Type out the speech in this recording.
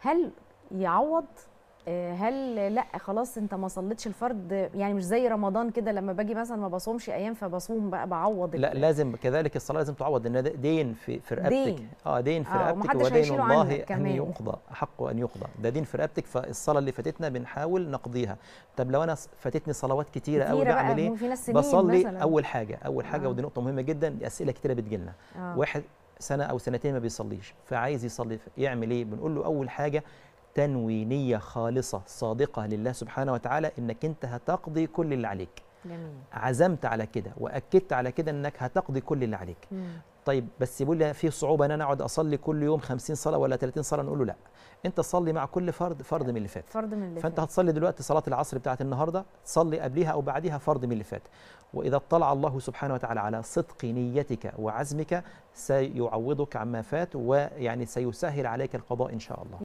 هل يعوض آه، هل لا خلاص انت ما صليتش الفرض يعني مش زي رمضان كده لما باجي مثلا ما بصومش ايام فبصوم بقى بعوض لا ال- لازم كذلك الصلاه لازم تعوض ان ده دين في في رقبتك دين. اه دين في آه، رقبتك ومحدش ودين هيشيله الله عنك ان كمان. يقضى احق ان يقضى ده دين في رقبتك فالصلاه اللي فاتتنا بنحاول نقضيها طب لو انا ص- فاتتني صلوات كتيره قوي كتيرة بعمل بقى ايه مو في ناس سنين بصلي مثلا اول حاجه اول حاجه آه. ودي نقطه مهمه جدا دي اسئله كتيره بتجيلنا آه. واحد سنه او سنتين ما بيصليش فعايز يصلي يعمل ايه بنقول له اول حاجه تنوي نيه خالصه صادقه لله سبحانه وتعالى انك انت هتقضي كل اللي عليك جميل عزمت على كده واكدت على كده انك هتقضي كل اللي عليك مم. طيب بس يقول لي في صعوبه ان انا اقعد اصلي كل يوم 50 صلاه ولا 30 صلاه نقول له لا انت صلي مع كل فرد فرض من اللي فات فرض من اللي فانت فات. هتصلي دلوقتي صلاه العصر بتاعت النهارده تصلي قبلها او بعدها فرض من اللي فات واذا اطلع الله سبحانه وتعالى على صدق نيتك وعزمك سيعوضك عما فات ويعني سيسهل عليك القضاء ان شاء الله